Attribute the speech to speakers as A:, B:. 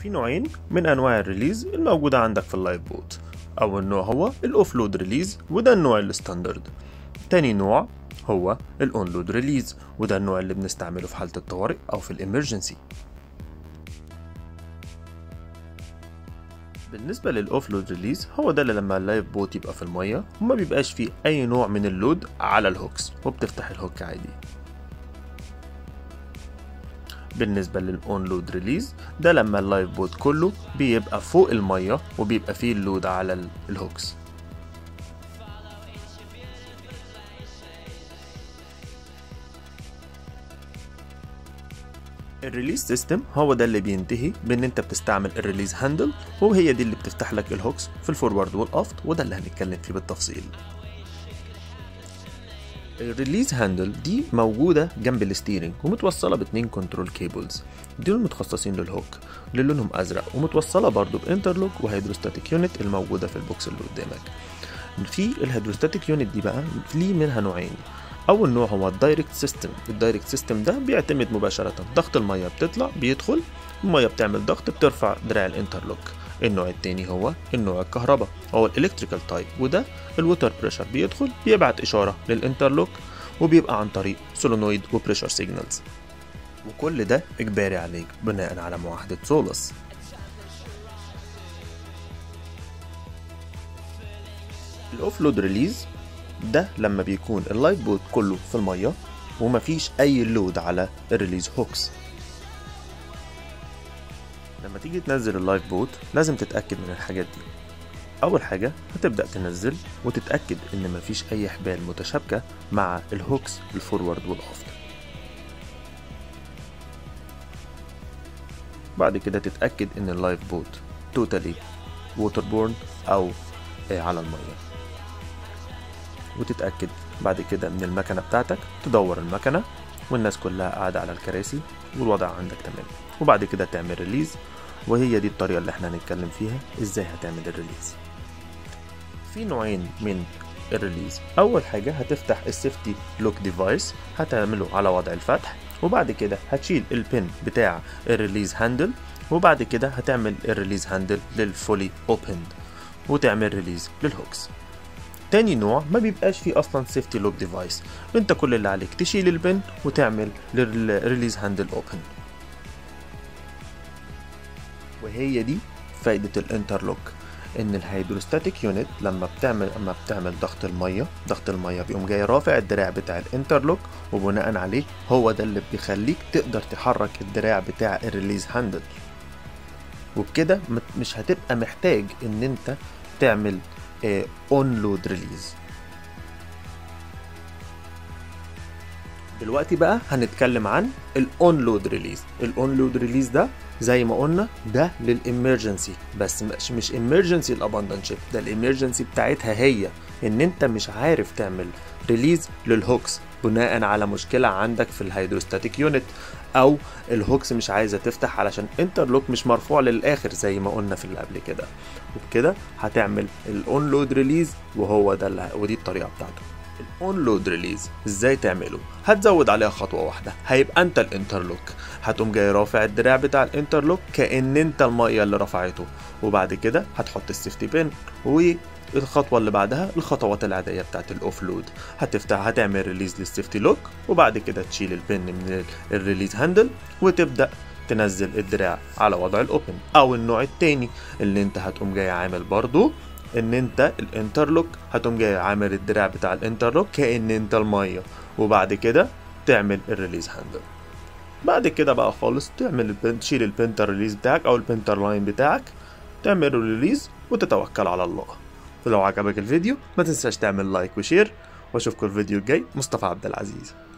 A: في نوعين من انواع الريليز الموجودة عندك في اللايف بوت اول نوع هو الاوفلود ريليز وده النوع الستاندرد تاني نوع هو الاونلود ريليز وده النوع اللي بنستعمله في حالة الطوارئ او في الامرجنسي بالنسبة للأوفلود ريليز هو ده اللي لما اللايف بوت يبقى في المية وما بيبقاش فيه أي نوع من اللود على الهوكس وبتفتح الهوك عادي بالنسبة للأون لود ريليز ده لما اللايف بوت كله بيبقى فوق المية وبيبقى فيه اللود على ال- الهوكس الريليز سيستم هو ده اللي بينتهي بان انت بتستعمل الريليز هاندل وهي دي اللي بتفتح لك الهوكس في الفورورد والافت وده اللي هنتكلم فيه بالتفصيل الريليز هاندل دي موجودة جنب الستيرنج ومتوصلة باتنين كنترول كيبلز دول متخصصين للهوك اللي لونهم ازرق ومتوصلة برضو بانترلوك وهيدروستاتيك يونت الموجودة في البوكس اللي قدامك في الهيدروستاتيك يونت دي بقى ليه منها نوعين اول نوع هو الدايركت سيستم الدايركت سيستم ده بيعتمد مباشرة ضغط المية بتطلع بيدخل المية بتعمل ضغط بترفع دراع الانترلوك النوع التاني هو النوع الكهرباء هو الالكتريكال تايب وده الووتر بريشر بيدخل بيبعت اشارة للانترلوك وبيبقى عن طريق سولونويد وبريشر سيجنالز وكل ده اجباري عليك بناء على معاهدة سولس الاوفلود ريليز ده لما بيكون اللايف بوت كله في الميه ومفيش اي لود على الريليز هوكس لما تيجي تنزل اللايف بوت لازم تتاكد من الحاجات دي اول حاجه هتبدا تنزل وتتاكد ان مفيش اي حبال متشابكه مع الهوكس الفورورد والافت بعد كده تتاكد ان اللايف بوت توتالي ووتر بورن او آه، على الميه وتتأكد بعد كده من المكنة بتاعتك تدور المكنة والناس كلها قاعدة على الكراسي والوضع عندك تمام وبعد كده تعمل ريليز وهي دي الطريقة اللي احنا هنتكلم فيها ازاي هتعمل الريليز في نوعين من الريليز اول حاجة هتفتح السيفتي لوك ديفايس هتعمله على وضع الفتح وبعد كده هتشيل البن بتاع الريليز هاندل وبعد كده هتعمل الريليز هاندل للفولي اوبند وتعمل ريليز للهوكس تاني نوع ما بيبقاش فيه اصلا سيفتي لوك ديفايس انت كل اللي عليك تشيل البن وتعمل ريليز هاندل اوبن وهي دي فايدة الانترلوك ان الهيدروستاتيك يونت لما بتعمل اما بتعمل ضغط الميه ضغط الميه بيقوم جاي رافع الدراع بتاع الانترلوك وبناء عليه هو ده اللي بيخليك تقدر تحرك الدراع بتاع الريليز هاندل وبكده مت- مش هتبقى محتاج ان انت تعمل اون لود ريليز دلوقتي بقى هنتكلم عن الاون لود ريليز الاون لود ريليز ده زي ما قلنا ده للامرجنسي بس مش مش امرجنسي الاباندنت شيب ده الامرجنسي بتاعتها هي ان انت مش عارف تعمل ريليز للهوكس بناء على مشكلة عندك في الهيدروستاتيك يونت او الهوكس مش عايزة تفتح علشان انترلوك مش مرفوع للاخر زي ما قلنا في اللي قبل كده وبكده هتعمل الاون لود ريليز وهو ده اللي ودي الطريقة بتاعته الاون لود ريليز ازاي تعمله هتزود عليها خطوه واحده هيبقى انت الانترلوك هتقوم جاي رافع الدراع بتاع الانترلوك كان انت الميه اللي رفعته وبعد كده هتحط السيفتي بين والخطوه اللي بعدها الخطوات العاديه بتاعت الاوف لود هتفتح هتعمل ريليز للسيفتي لوك وبعد كده تشيل البن من الريليز هاندل وتبدا تنزل الدراع على وضع الاوبن او النوع التاني اللي انت هتقوم جاي عامل برضو ان انت الانترلوك هتقوم جاي عامل الدراع بتاع الانترلوك كان انت الميه وبعد كده تعمل الريليز هاندل بعد كده بقى خالص تعمل البن تشيل البنتر ريليز بتاعك او البنتر لاين بتاعك تعمل ريليز وتتوكل على الله ولو عجبك الفيديو ما تنساش تعمل لايك وشير واشوفكم الفيديو الجاي مصطفى عبد العزيز